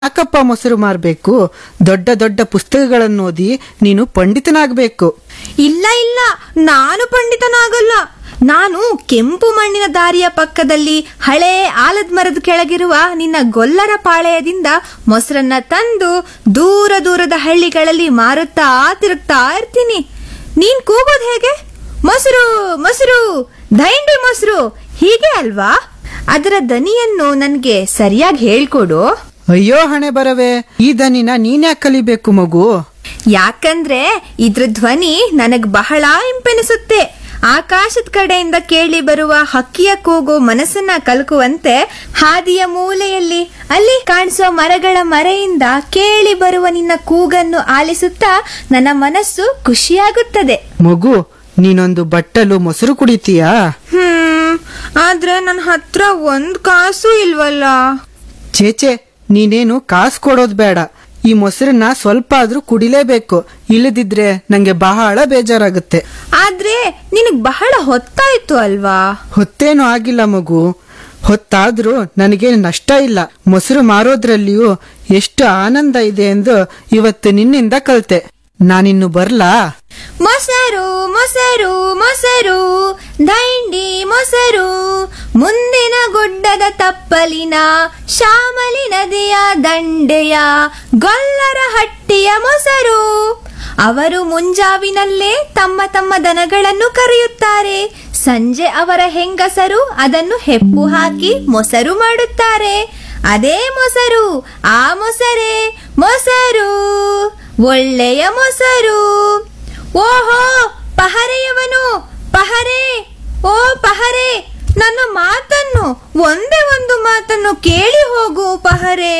ಯಾಕಪ್ಪ ಮೊಸರು ಮಾರಬೇಕು ದೊಡ್ಡ ದೊಡ್ಡ ಪುಸ್ತಕಗಳನ್ನು ಓದಿ ನೀನು ಪಂಡಿತನಾಗಬೇಕು ಇಲ್ಲ ಇಲ್ಲ ನಾನು ಪಂಡಿತನಾಗಲ್ಲ ನಾನು ಕೆಂಪು ಮಣ್ಣಿನ ದಾರಿಯ ಪಕ್ಕದಲ್ಲಿ ಹಳೆ ಆಲದ ಮರದ ಕೆಳಗಿರುವ ನಿನ್ನ ಗೊಲ್ಲರ ಪಾಳೆಯದಿಂದ ಮೊಸರನ್ನ ತಂದು ದೂರ ದೂರದ ಹಳ್ಳಿಗಳಲ್ಲಿ ಮಾರುತ್ತಾ ತಿರುಗ್ತಾ ಇರ್ತೀನಿ ನೀನ್ ಕೂಗೋದ್ ಹೇಗೆ ಮೊಸರು ಮೊಸರು ದೈಂಡಿ ಮೊಸರು ಹೀಗೆ ಅಲ್ವಾ ಅದರ ದನಿಯನ್ನು ನನ್ಗೆ ಸರಿಯಾಗಿ ಹೇಳ್ಕೊಡು ಅಯ್ಯೋ ಹಣೆ ಬರವೆ ಈ ದನಿನ ನೀನ್ಯಾಕೆ ಕಲಿಬೇಕು ಮಗು ಯಾಕಂದ್ರೆ ಇದ್ರ ಧ್ವನಿ ನನಗ್ ಬಹಳ ಇಂಪೆನಿಸುತ್ತೆ ಆಕಾಶದ ಕಡೆಯಿಂದ ಕೇಳಿ ಬರುವ ಹಕ್ಕಿಯ ಕೂಗು ಮನಸ್ಸನ್ನ ಕಲ್ಕುವಂತೆ ಹಾದಿಯ ಮೂಲೆಯಲ್ಲಿ ಅಲ್ಲಿ ಕಾಣಿಸೋ ಮರಗಳ ಮರೆಯಿಂದ ಕೇಳಿ ಬರುವ ನಿನ್ನ ಕೂಗನ್ನು ಆಲಿಸುತ್ತಾ ನನ್ನ ಮನಸ್ಸು ಖುಷಿಯಾಗುತ್ತದೆ ಮಗು ನೀನೊಂದು ಬಟ್ಟಲು ಮೊಸರು ಕುಡಿತೀಯಾ ಹ್ಮ್ ಆದ್ರೆ ನನ್ನ ಹತ್ರ ಒಂದ್ ಕಾಸು ಇಲ್ವಲ್ಲ ಚೇಚೆ ನೀನೇನು ಕಾಸು ಕೊಡೋದ್ ಬೇಡ ಈ ಮೊಸರನ್ನ ಸ್ವಲ್ಪ ಆದ್ರೂ ಕುಡಿಲೇಬೇಕು ಇಲ್ಲದಿದ್ರೆ ನಂಗೆ ಬಹಳ ಬೇಜಾರಾಗುತ್ತೆ ಆದ್ರೆ ನಿನಗ್ ಬಹಳ ಹೊತ್ತಾಯ್ತು ಅಲ್ವಾ ಹೊತ್ತೇನು ಆಗಿಲ್ಲ ಮಗು ಹೊತ್ತಾದ್ರೂ ನನಗೆ ನಷ್ಟ ಇಲ್ಲ ಮೊಸರು ಮಾರೋದ್ರಲ್ಲಿಯೂ ಎಷ್ಟು ಆನಂದ ಇದೆ ಎಂದು ಇವತ್ತು ನಿನ್ನಿಂದ ಕಲ್ತೆ ನಾನಿನ್ನು ಬರ್ಲಾ ಮೊಸರು ಮೊಸರು ಮೊಸರು ದೈಂಡಿ ಮೊಸರು ಮುಂದಿನ ಗುಡ್ಡದ ತಪ್ಪಲಿನ ಶ್ಯಾಮಲಿ ನದಿಯ ದಂಡೆಯ ಗೊಲ್ಲರ ಹಟ್ಟಿಯ ಮೊಸರು ಅವರು ಮುಂಜಾವಿನಲ್ಲೇ ತಮ್ಮ ತಮ್ಮ ದನಗಳನ್ನು ಕರೆಯುತ್ತಾರೆ ಸಂಜೆ ಅವರ ಹೆಂಗಸರು ಅದನ್ನು ಹೆಪ್ಪು ಹಾಕಿ ಮೊಸರು ಮಾಡುತ್ತಾರೆ ಅದೇ ಮೊಸರು ಆ ಮೊಸರೇ ಮೊಸರು ಒಳ್ಳೆಯ ಮೊಸರು ಓಹೋ ಪಹರೆಯವನು ಪಹರೆ ಓ ಪಹರೆ ನನ್ನ ಮಾತನ್ನು ಒಂದೇ ಒಂದು ಮಾತನ್ನು ಕೇಳಿ ಹೋಗು ಪಹರೆ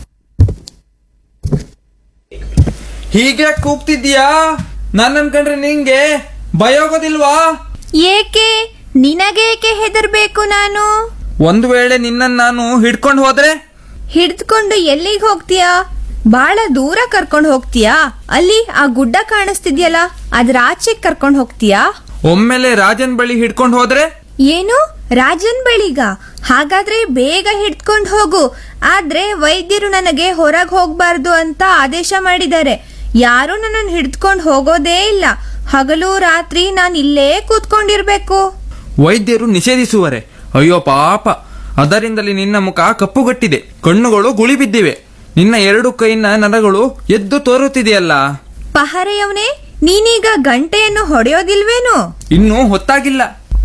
ಹೀಗೆ ಕೂಗ್ತಿದ್ಯಾ ನನ್ನನ್ ಕಂಡ್ರೆ ನಿಂಗೆ ಭಯ ಹೋಗೋದಿಲ್ವಾ ಏಕೆ ನಿನಗೇಕೆ ಹೆದರ್ಬೇಕು ನಾನು ಒಂದು ವೇಳೆ ನಿನ್ನನ್ ನಾನು ಹಿಡ್ಕೊಂಡು ಹೋದ್ರೆ ಹಿಡಿದುಕೊಂಡು ಎಲ್ಲಿಗೆ ಹೋಗ್ತೀಯಾ ಬಹಳ ದೂರ ಕರ್ಕೊಂಡು ಹೋಗ್ತೀಯಾ ಅಲ್ಲಿ ಆ ಗುಡ್ಡ ಕಾಣಿಸ್ತಿದ್ಯಲ್ಲ ಅದ್ರ ಆಚೆ ಕರ್ಕೊಂಡು ಹೋಗ್ತೀಯಾ ಒಮ್ಮೆಲೆ ರಾಜನ್ ಬಳಿ ಹಿಡ್ಕೊಂಡು ಹೋದ್ರೆ ಏನು ರಾಜನ್ ಬಳಿಗ ಹಾಗಾದ್ರೆ ಬೇಗ ಹಿಡ್ಕೊಂಡು ಹೋಗು ಆದ್ರೆ ವೈದ್ಯರು ನನಗೆ ಹೊರಗೆ ಹೋಗ್ಬಾರ್ದು ಅಂತ ಆದೇಶ ಮಾಡಿದ್ದಾರೆ ಯಾರು ನನ್ನನ್ನು ಹಿಡ್ಕೊಂಡು ಹೋಗೋದೇ ಇಲ್ಲ ಹಗಲು ರಾತ್ರಿ ನಾನು ಇಲ್ಲೇ ಕೂತ್ಕೊಂಡಿರ್ಬೇಕು ವೈದ್ಯರು ನಿಷೇಧಿಸುವರೆ ಅಯ್ಯೋ ಪಾಪ ಅದರಿಂದಲೇ ನಿನ್ನ ಮುಖ ಕಪ್ಪುಗಟ್ಟಿದೆ ಕಣ್ಣುಗಳು ಗುಳಿ ಬಿದ್ದಿವೆ ನಿನ್ನ ಎರಡು ಕೈನ ನರಗಳು ಎದ್ದು ತೋರುತ್ತಿದೆಯಲ್ಲ ಪಹರೆಯವನೇ ನೀನೀಗ ಗಂಟೆಯನ್ನು ಹೊಡೆಯೋದಿಲ್ವೇನು ಇನ್ನೂ ಹೊತ್ತಾಗಿಲ್ಲ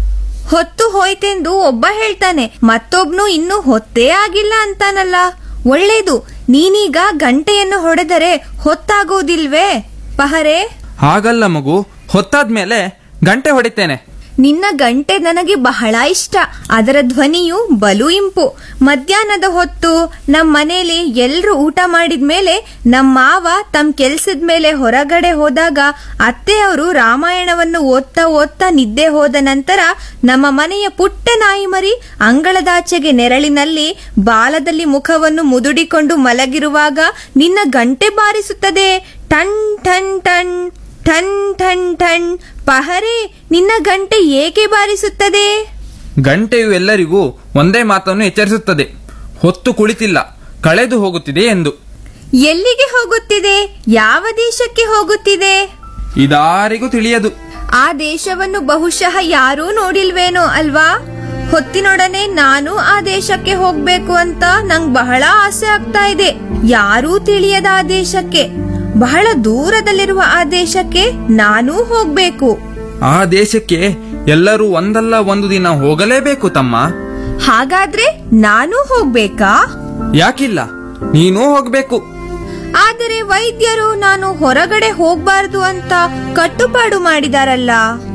ಹೊತ್ತು ಹೋಯ್ತೆಂದು ಒಬ್ಬ ಹೇಳ್ತಾನೆ ಮತ್ತೊಬ್ನು ಇನ್ನು ಹೊತ್ತೇ ಆಗಿಲ್ಲ ಅಂತಾನಲ್ಲ ಒಳ್ಳೇದು ನೀನೀಗ ಗಂಟೆಯನ್ನು ಹೊಡೆದರೆ ಹೊತ್ತಾಗೋದಿಲ್ವೇ ಪಹರೆ ಹಾಗಲ್ಲ ಮಗು ಹೊತ್ತಾದ್ಮೇಲೆ ಗಂಟೆ ಹೊಡಿತೇನೆ ನಿನ್ನ ಗಂಟೆ ನನಗೆ ಬಹಳ ಇಷ್ಟ ಅದರ ಧ್ವನಿಯು ಬಲು ಇಂಪು ಮಧ್ಯಾಹ್ನದ ಹೊತ್ತು ನಮ್ಮ ಮನೇಲಿ ಎಲ್ರು ಊಟ ಮಾಡಿದ್ಮೇಲೆ ನಮ್ಮ ಮಾವ ತಮ್ಮ ಕೆಲ್ಸದ ಮೇಲೆ ಹೊರಗಡೆ ಹೋದಾಗ ಅತ್ತೆಯವರು ರಾಮಾಯಣವನ್ನು ಓದ್ತಾ ಓದ್ತಾ ನಿದ್ದೆ ಹೋದ ನಂತರ ನಮ್ಮ ಮನೆಯ ಪುಟ್ಟ ನಾಯಿ ಮರಿ ಅಂಗಳದಾಚೆಗೆ ನೆರಳಿನಲ್ಲಿ ಬಾಲದಲ್ಲಿ ಮುಖವನ್ನು ಮುದುಡಿಕೊಂಡು ಮಲಗಿರುವಾಗ ನಿನ್ನ ಗಂಟೆ ಬಾರಿಸುತ್ತದೆ ಟನ್ ಟನ್ ಟನ್ ಟನ್ ಟನ್ ಟನ್ ಪಹರೆ ನಿನ್ನ ಗಂಟೆ ಏಕೆ ಬಾರಿಸುತ್ತದೆ ಗಂಟೆಯು ಎಲ್ಲರಿಗೂ ಒಂದೇ ಮಾತನ್ನು ಎಚ್ಚರಿಸುತ್ತದೆ ಹೊತ್ತು ಕುಳಿತಿಲ್ಲ ಕಳೆದು ಹೋಗುತ್ತಿದೆ ಎಂದು ಎಲ್ಲಿಗೆ ಹೋಗುತ್ತಿದೆ ಯಾವ ದೇಶಕ್ಕೆ ಹೋಗುತ್ತಿದೆ ಇದಾರಿಗೂ ತಿಳಿಯದು ಆ ದೇಶವನ್ನು ಬಹುಶಃ ಯಾರೂ ನೋಡಿಲ್ವೇನೋ ಅಲ್ವಾ ಹೊತ್ತಿನೊಡನೆ ನಾನು ಆ ದೇಶಕ್ಕೆ ಹೋಗ್ಬೇಕು ಅಂತ ನಂಗ್ ಬಹಳ ಆಸೆ ಆಗ್ತಾ ಇದೆ ಯಾರೂ ತಿಳಿಯದ ಆ ದೇಶಕ್ಕೆ ಬಹಳ ದೂರದಲ್ಲಿರುವ ಆ ದೇಶಕ್ಕೆ ನಾನೂ ಹೋಗ್ಬೇಕು ಆ ದೇಶಕ್ಕೆ ಎಲ್ಲರೂ ಒಂದಲ್ಲ ಒಂದು ದಿನ ಹೋಗಲೇಬೇಕು ತಮ್ಮ ಹಾಗಾದ್ರೆ ನಾನೂ ಹೋಗ್ಬೇಕಾ ಯಾಕಿಲ್ಲ ನೀನೂ ಹೋಗ್ಬೇಕು ಆದರೆ ವೈದ್ಯರು ನಾನು ಹೊರಗಡೆ ಹೋಗ್ಬಾರ್ದು ಅಂತ ಕಟ್ಟುಪಾಡು ಮಾಡಿದಾರಲ್ಲ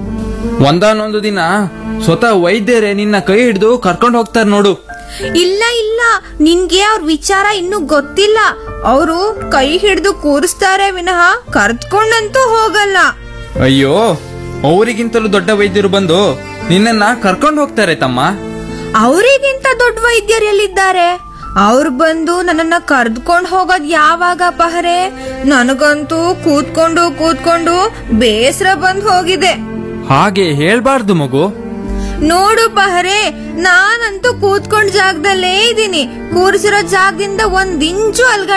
ಒಂದಾನೊಂದು ದಿನ ಸ್ವತಃ ವೈದ್ಯರೇ ನಿನ್ನ ಕೈ ಹಿಡಿದು ಕರ್ಕೊಂಡು ಹೋಗ್ತಾರೆ ನೋಡು ಇಲ್ಲ ಇಲ್ಲ ನಿನ್ಗೆ ಅವ್ರ ವಿಚಾರ ಇನ್ನೂ ಗೊತ್ತಿಲ್ಲ ಅವರು ಕೈ ಹಿಡಿದು ಕೂರಿಸ್ತಾರೆ ವಿನಃ ಕರ್ದ್ಕೊಂಡಂತೂ ಹೋಗಲ್ಲ ಅಯ್ಯೋ ಅವರಿಗಿಂತಲೂ ದೊಡ್ಡ ವೈದ್ಯರು ಬಂದು ನಿನ್ನನ್ನ ಕರ್ಕೊಂಡು ಹೋಗ್ತಾರೆ ತಮ್ಮ ಅವರಿಗಿಂತ ದೊಡ್ಡ ವೈದ್ಯರು ಎಲ್ಲಿದ್ದಾರೆ ಅವ್ರು ಬಂದು ನನ್ನನ್ನ ಕರ್ದ್ಕೊಂಡ್ ಹೋಗೋದ್ ಯಾವಾಗ ಪಹರೆ ನನಗಂತೂ ಕೂತ್ಕೊಂಡು ಕೂತ್ಕೊಂಡು ಬೇಸರ ಬಂದ್ ಹೋಗಿದೆ ಹಾಗೆ ಹೇಳ್ಬಾರ್ದು ಮಗು ನೋಡು ಪಹರೆ ನಾನಂತೂ ಕೂತ್ಕೊಂಡ್ ಜಾಗದಲ್ಲೇ ಇದ್ದೀನಿ ಕೂರ್ಸಿರೋ ಜಾಗದಿಂದ ಒಂದ್ ಇಂಚು ಅಲ್ಗ